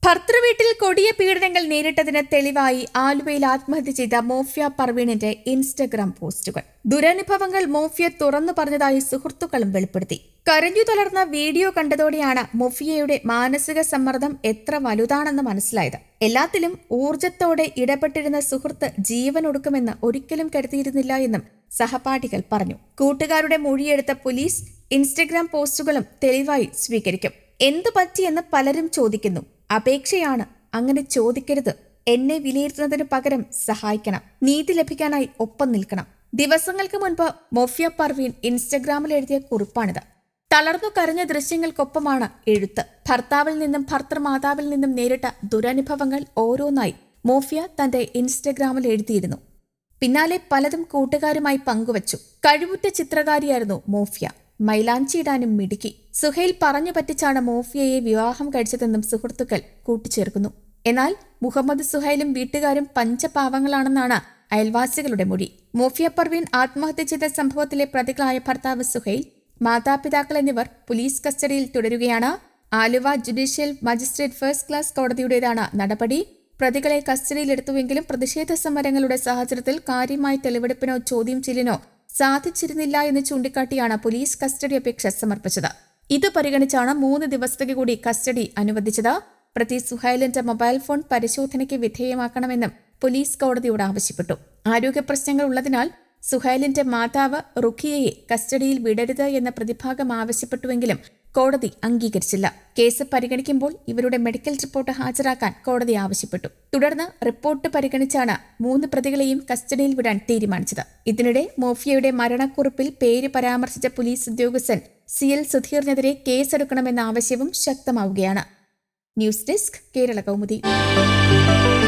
ഭർത്തൃവീട്ടിൽ കൊടിയ പീഡനങ്ങൾ നേരിട്ടതിന് തെളിവായി ആലുവയിൽ ആത്മഹത്യ ചെയ്ത മോഫിയ പർവീണിന്റെ ഇൻസ്റ്റഗ്രാം പോസ്റ്റുകൾ ദുരനുഭവങ്ങൾ മോഫിയ തുറന്നു പറഞ്ഞതായി സുഹൃത്തുക്കളും വെളിപ്പെടുത്തി കരഞ്ഞു തളർന്ന വീഡിയോ കണ്ടതോടെയാണ് മൊഫിയയുടെ മാനസിക സമ്മർദ്ദം എത്ര വലുതാണെന്ന് മനസ്സിലായത് എല്ലാത്തിലും ഊർജത്തോടെ ഇടപെട്ടിരുന്ന സുഹൃത്ത് ജീവൻ ഒടുക്കുമെന്ന് ഒരിക്കലും കരുതിയിരുന്നില്ല എന്നും സഹപാഠികൾ പറഞ്ഞു കൂട്ടുകാരുടെ മൊഴിയെടുത്ത പോലീസ് ഇൻസ്റ്റഗ്രാം പോസ്റ്റുകളും തെളിവായി സ്വീകരിക്കും എന്തു പറ്റിയെന്ന് പലരും ചോദിക്കുന്നു അപേക്ഷയാണ് അങ്ങനെ ചോദിക്കരുത് എന്നെ വിലയിരുത്തുന്നതിന് പകരം സഹായിക്കണം നീതി ലഭിക്കാനായി ഒപ്പം നിൽക്കണം ദിവസങ്ങൾക്ക് മുൻപ് മൊഫിയ പർവീൻ ഇൻസ്റ്റഗ്രാമിൽ എഴുതിയ കുറിപ്പാണിത് തളർന്നു കരഞ്ഞ ദൃശ്യങ്ങൾക്കൊപ്പമാണ് എഴുത്ത് ഭർത്താവിൽ നിന്നും ഭർത്തൃമാതാവിൽ നിന്നും നേരിട്ട ദുരനുഭവങ്ങൾ ഓരോന്നായി മോഫിയ തന്റെ ഇൻസ്റ്റഗ്രാമിൽ എഴുതിയിരുന്നു പിന്നാലെ പലതും കൂട്ടുകാരുമായി പങ്കുവച്ചു കഴിവുറ്റ ചിത്രകാരിയായിരുന്നു മോഫിയ മൈലാഞ്ചിയിടാനും മിടുക്കി സുഹൈൽ പറഞ്ഞു പറ്റിച്ചാണ് മോഫിയയെ വിവാഹം കഴിച്ചതെന്നും സുഹൃത്തുക്കൾ കൂട്ടിച്ചേർക്കുന്നു എന്നാൽ മുഹമ്മദ് സുഹൈലും വീട്ടുകാരും പഞ്ചപാവങ്ങളാണെന്നാണ് അയൽവാസികളുടെ മൊഴി മോഫിയ പർവീൻ ആത്മഹത്യ ചെയ്ത സംഭവത്തിലെ പ്രതികളായ ഭർത്താവ് സുഹൈൽ മാതാപിതാക്കൾ എന്നിവർ പോലീസ് കസ്റ്റഡിയിൽ തുടരുകയാണ് Aluva judicial magistrate first class കോടതിയുടേതാണ് നടപടി പ്രതികളെ കസ്റ്റഡിയിലെടുത്തുവെങ്കിലും പ്രതിഷേധ സമരങ്ങളുടെ സാഹചര്യത്തിൽ കാര്യമായ തെളിവെടുപ്പിനോ ചോദ്യം ചെയ്യലിനോ സാധിച്ചിരുന്നില്ല എന്ന് ചൂണ്ടിക്കാട്ടിയാണ് പോലീസ് കസ്റ്റഡി അപേക്ഷ സമർപ്പിച്ചത് ഇത് പരിഗണിച്ചാണ് മൂന്ന് ദിവസത്തേക്ക് കൂടി കസ്റ്റഡി അനുവദിച്ചത് പ്രതി സുഹൈലിന്റെ മൊബൈൽ ഫോൺ പരിശോധനയ്ക്ക് വിധേയമാക്കണമെന്നും പോലീസ് കോടതിയോട് ആവശ്യപ്പെട്ടു ആരോഗ്യ പ്രശ്നങ്ങൾ ഉള്ളതിനാൽ സുഹൈലിന്റെ മാതാവ് റുഖിയയെ കസ്റ്റഡിയിൽ വിടരുത് എന്ന പ്രതിഭാഗം ആവശ്യപ്പെട്ടുവെങ്കിലും കോടതി അംഗീകരിച്ചില്ല കേസ് പരിഗണിക്കുമ്പോൾ ഇവരുടെ മെഡിക്കൽ റിപ്പോർട്ട് ഹാജരാക്കാൻ കോടതി ആവശ്യപ്പെട്ടു തുടർന്ന് റിപ്പോർട്ട് പരിഗണിച്ചാണ് മൂന്ന് പ്രതികളെയും കസ്റ്റഡിയിൽ വിടാൻ തീരുമാനിച്ചത് ഇതിനിടെ മോഫിയയുടെ മരണക്കുറിപ്പിൽ പേര് പരാമർശിച്ച പോലീസ് ഉദ്യോഗസ്ഥൻ സി എൽ സുധീറിനെതിരെ കേസെടുക്കണമെന്ന ആവശ്യവും ശക്തമാവുകയാണ് ന്യൂസ് ഡെസ്ക് കേരള കൗമുദി